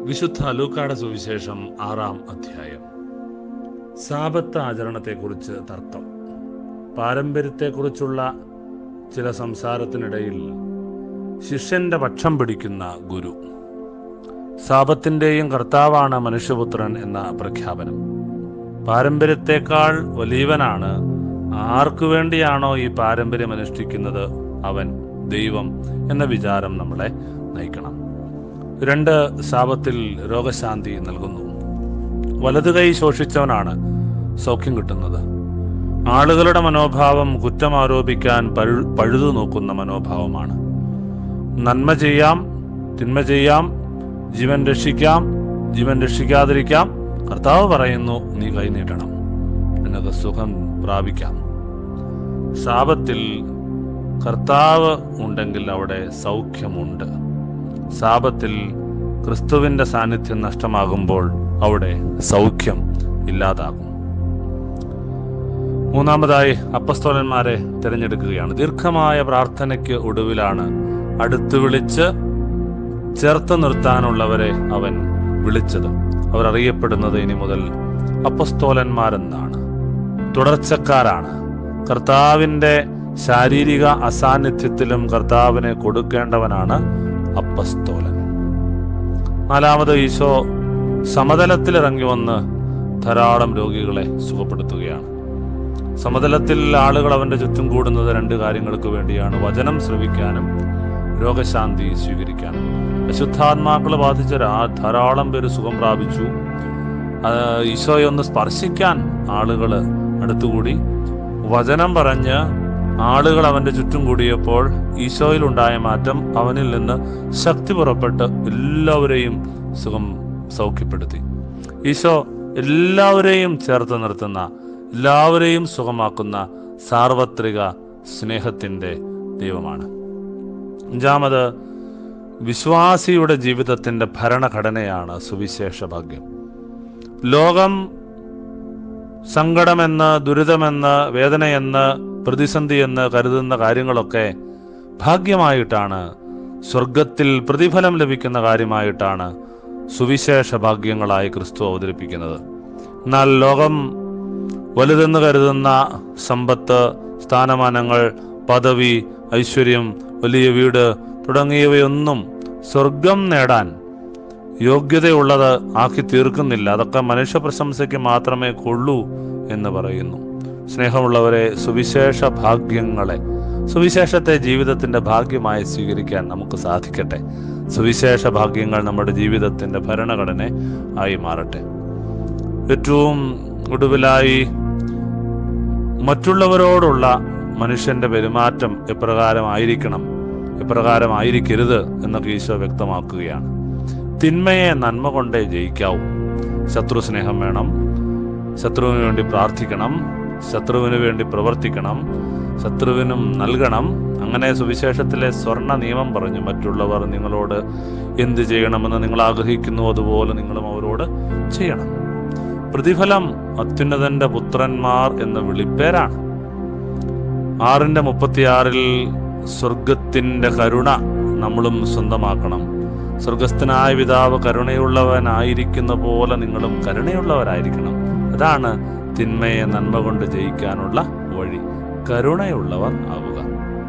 വിശുദ്ധ ലൂക്കാട സുവിശേഷം ആറാം അധ്യായം സാപത്ത് ആചരണത്തെക്കുറിച്ച് തർക്കം പാരമ്പര്യത്തെക്കുറിച്ചുള്ള ചില സംസാരത്തിനിടയിൽ ശിഷ്യന്റെ പക്ഷം പിടിക്കുന്ന ഗുരു സാപത്തിൻ്റെയും കർത്താവാണ് മനുഷ്യപുത്രൻ എന്ന പ്രഖ്യാപനം പാരമ്പര്യത്തെക്കാൾ വലിയവനാണ് ആർക്കു വേണ്ടിയാണോ ഈ പാരമ്പര്യം അനുഷ്ഠിക്കുന്നത് അവൻ ദൈവം എന്ന വിചാരം നമ്മളെ നയിക്കണം രണ്ട് സാപത്തിൽ രോഗശാന്തി നൽകുന്നു വലതു കൈ ശോഷിച്ചവനാണ് സൗഖ്യം കിട്ടുന്നത് ആളുകളുടെ മനോഭാവം കുറ്റം ആരോപിക്കാൻ പഴു പഴുതു നോക്കുന്ന മനോഭാവമാണ് നന്മ ചെയ്യാം തിന്മ ചെയ്യാം ജീവൻ രക്ഷിക്കാം ജീവൻ രക്ഷിക്കാതിരിക്കാം കർത്താവ് പറയുന്നു നീ കൈനീട്ടണം നിനക്ക് സുഖം പ്രാപിക്കാം സാപത്തിൽ കർത്താവ് ഉണ്ടെങ്കിൽ അവിടെ സൗഖ്യമുണ്ട് സാപത്തിൽ ക്രിസ്തുവിന്റെ സാന്നിധ്യം നഷ്ടമാകുമ്പോൾ അവിടെ സൗഖ്യം ഇല്ലാതാകും മൂന്നാമതായി അപ്പസ്തോലന്മാരെ തിരഞ്ഞെടുക്കുകയാണ് ദീർഘമായ പ്രാർത്ഥനയ്ക്ക് ഒടുവിലാണ് അടുത്ത് വിളിച്ച് ചേർത്ത് നിർത്താനുള്ളവരെ അവൻ വിളിച്ചത് അവർ അറിയപ്പെടുന്നത് ഇനി മുതൽ അപ്പസ്തോലന്മാരെന്നാണ് തുടർച്ചക്കാരാണ് കർത്താവിന്റെ ശാരീരിക അസാന്നിധ്യത്തിലും കർത്താവിനെ കൊടുക്കേണ്ടവനാണ് അപ്പസ്തോലൻ നാലാമത് ഈശോ സമതലത്തിൽ ഇറങ്ങി വന്ന് ധാരാളം രോഗികളെ സുഖപ്പെടുത്തുകയാണ് സമതലത്തിൽ ആളുകൾ അവന്റെ ചുറ്റും കൂടുന്നത് രണ്ട് കാര്യങ്ങൾക്ക് വേണ്ടിയാണ് വചനം ശ്രവിക്കാനും രോഗശാന്തി സ്വീകരിക്കാനും അശുദ്ധാത്മാക്കൾ ബാധിച്ച രാ- ധാരാളം പേര് സുഖം പ്രാപിച്ചു ആ, ഈശോയെ ഒന്ന് സ്പർശിക്കാൻ ആളുകൾ അടുത്തുകൂടി വചനം പറഞ്ഞ് ആളുകൾ അവന്റെ ചുറ്റും കൂടിയപ്പോൾ ഈശോയിൽ ഉണ്ടായ മാറ്റം അവനിൽ നിന്ന് ശക്തി പുറപ്പെട്ട് എല്ലാവരെയും സുഖം സൗഖ്യപ്പെടുത്തി ഈശോ എല്ലാവരെയും ചേർത്ത് നിർത്തുന്ന എല്ലാവരെയും സുഖമാക്കുന്ന സാർവത്രിക സ്നേഹത്തിന്റെ ദൈവമാണ് അഞ്ചാമത് വിശ്വാസിയുടെ ജീവിതത്തിന്റെ ഭരണഘടനയാണ് സുവിശേഷ ഭാഗ്യം ലോകം സങ്കടമെന്ന് ദുരിതമെന്ന് വേദനയെന്ന് പ്രതിസന്ധി എന്ന് കരുതുന്ന കാര്യങ്ങളൊക്കെ ഭാഗ്യമായിട്ടാണ് സ്വർഗത്തിൽ പ്രതിഫലം ലഭിക്കുന്ന കാര്യമായിട്ടാണ് സുവിശേഷ ഭാഗ്യങ്ങളായി ക്രിസ്തു അവതരിപ്പിക്കുന്നത് എന്നാൽ ലോകം വലുതെന്ന് കരുതുന്ന സമ്പത്ത് സ്ഥാനമാനങ്ങൾ പദവി ഐശ്വര്യം വലിയ വീട് തുടങ്ങിയവയൊന്നും സ്വർഗം നേടാൻ യോഗ്യതയുള്ളത് ആക്കി തീർക്കുന്നില്ല അതൊക്കെ മനുഷ്യ പ്രശംസയ്ക്ക് മാത്രമേ കൊള്ളൂ എന്ന് പറയുന്നു സ്നേഹമുള്ളവരെ സുവിശേഷ ഭാഗ്യങ്ങളെ സുവിശേഷത്തെ ജീവിതത്തിന്റെ ഭാഗ്യമായി സ്വീകരിക്കാൻ നമുക്ക് സാധിക്കട്ടെ സുവിശേഷ ഭാഗ്യങ്ങൾ നമ്മുടെ ജീവിതത്തിന്റെ ഭരണഘടന ആയി മാറട്ടെ ഏറ്റവും ഒടുവിലായി മറ്റുള്ളവരോടുള്ള മനുഷ്യന്റെ പെരുമാറ്റം എപ്രകാരമായിരിക്കണം എപ്രകാരമായിരിക്കരുത് എന്നൊക്കെ ഈശോ വ്യക്തമാക്കുകയാണ് തിന്മയെ നന്മ കൊണ്ടേ ജയിക്കാവൂ ശത്രു സ്നേഹം വേണം ശത്രുവിന് വേണ്ടി പ്രാർത്ഥിക്കണം ശത്രുവിന് വേണ്ടി പ്രവർത്തിക്കണം ശത്രുവിനും നൽകണം അങ്ങനെ സുവിശേഷത്തിലെ സ്വർണ്ണ നിയമം പറഞ്ഞു മറ്റുള്ളവർ നിങ്ങളോട് എന്ത് ചെയ്യണമെന്ന് നിങ്ങൾ ആഗ്രഹിക്കുന്നു അതുപോലെ നിങ്ങളും അവരോട് ചെയ്യണം പ്രതിഫലം അത്യുന്നതന്റെ പുത്രന്മാർ എന്ന വിളിപ്പേരാണ് ആറിന്റെ മുപ്പത്തിയാറിൽ സ്വർഗത്തിന്റെ കരുണ നമ്മളും സ്വന്തമാക്കണം സ്വർഗസ്ഥനായ പിതാവ് കരുണയുള്ളവനായിരിക്കുന്ന പോലെ നിങ്ങളും കരുണയുള്ളവരായിരിക്കണം അതാണ് തിന്മയെ നന്മ കൊണ്ട് ജയിക്കാനുള്ള വഴി കരുണയുള്ളവർ ആവുക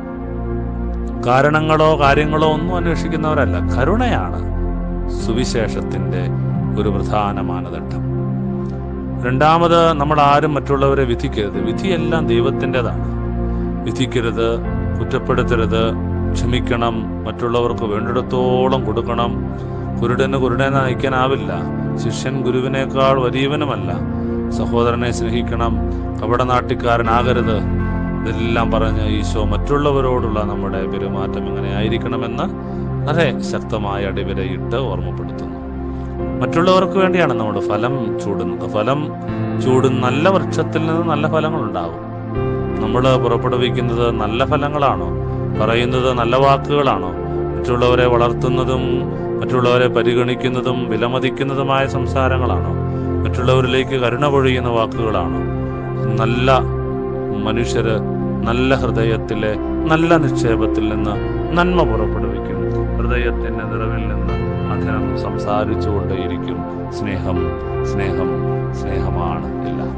കാരണങ്ങളോ കാര്യങ്ങളോ ഒന്നും അന്വേഷിക്കുന്നവരല്ല കരുണയാണ് സുവിശേഷത്തിന്റെ ഒരു പ്രധാന മാനദണ്ഡം രണ്ടാമത് നമ്മൾ ആരും മറ്റുള്ളവരെ വിധിക്കരുത് വിധിയെല്ലാം ദൈവത്തിൻ്റെതാണ് വിധിക്കരുത് കുറ്റപ്പെടുത്തരുത് ക്ഷമിക്കണം മറ്റുള്ളവർക്ക് വേണ്ടിടത്തോളം കൊടുക്കണം കുരുടന് കുരുടനെ നയിക്കാനാവില്ല ശിഷ്യൻ ഗുരുവിനേക്കാൾ വലിയവനുമല്ല സഹോദരനെ സ്നേഹിക്കണം കപടനാട്ടിക്കാരനാകരുത് ഇതെല്ലാം പറഞ്ഞ് ഈശോ മറ്റുള്ളവരോടുള്ള നമ്മുടെ പെരുമാറ്റം എങ്ങനെ ആയിരിക്കണമെന്ന് വളരെ ശക്തമായ അടിവരയിട്ട് ഓർമ്മപ്പെടുത്തുന്നു മറ്റുള്ളവർക്ക് വേണ്ടിയാണ് നമ്മൾ ഫലം ചൂടുന്നത് ഫലം ചൂടുന്ന നല്ല വൃക്ഷത്തിൽ നിന്ന് നല്ല ഫലങ്ങൾ ഉണ്ടാകും നമ്മൾ പുറപ്പെടുവിക്കുന്നത് നല്ല ഫലങ്ങളാണോ പറയുന്നത് നല്ല വാക്കുകളാണോ മറ്റുള്ളവരെ വളർത്തുന്നതും മറ്റുള്ളവരെ പരിഗണിക്കുന്നതും വിലമതിക്കുന്നതുമായ സംസാരങ്ങളാണോ മറ്റുള്ളവരിലേക്ക് കരുണ പൊഴിയുന്ന വാക്കുകളാണോ നല്ല മനുഷ്യര് നല്ല ഹൃദയത്തിലെ നല്ല നിക്ഷേപത്തിൽ നിന്ന് നന്മ പുറപ്പെടുവിക്കും ഹൃദയത്തിന്റെ നിറവിൽ നിന്ന് അധരം സംസാരിച്ചുകൊണ്ടേയിരിക്കും സ്നേഹം സ്നേഹം സ്നേഹമാണ് എല്ലാം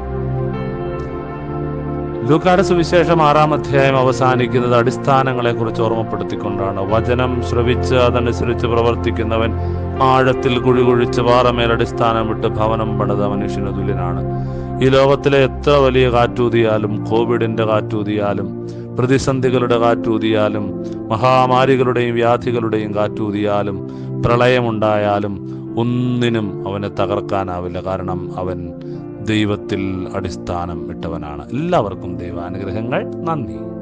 ലൂക്കാട് സുവിശേഷം ആറാം അധ്യായം അവസാനിക്കുന്നത് അടിസ്ഥാനങ്ങളെ കുറിച്ച് ഓർമ്മപ്പെടുത്തിക്കൊണ്ടാണ് വചനം ശ്രവിച്ച് അതനുസരിച്ച് പ്രവർത്തിക്കുന്നവൻ ആഴത്തിൽ കുഴി കുഴിച്ച് പാറമേൽ അടിസ്ഥാനം വിട്ട് ഭവനം പണിത മനുഷ്യന് തുല്യനാണ് ഈ ലോകത്തിലെ എത്ര വലിയ കാറ്റൂതിയാലും കോവിഡിന്റെ കാറ്റൂതിയാലും പ്രതിസന്ധികളുടെ കാറ്റൂതിയാലും മഹാമാരികളുടെയും വ്യാധികളുടെയും കാറ്റൂതിയാലും പ്രളയമുണ്ടായാലും ഒന്നിനും അവനെ തകർക്കാനാവില്ല കാരണം അവൻ ദൈവത്തിൽ അടിസ്ഥാനം ഇട്ടവനാണ് എല്ലാവർക്കും ദൈവാനുഗ്രഹങ്ങൾ നന്ദി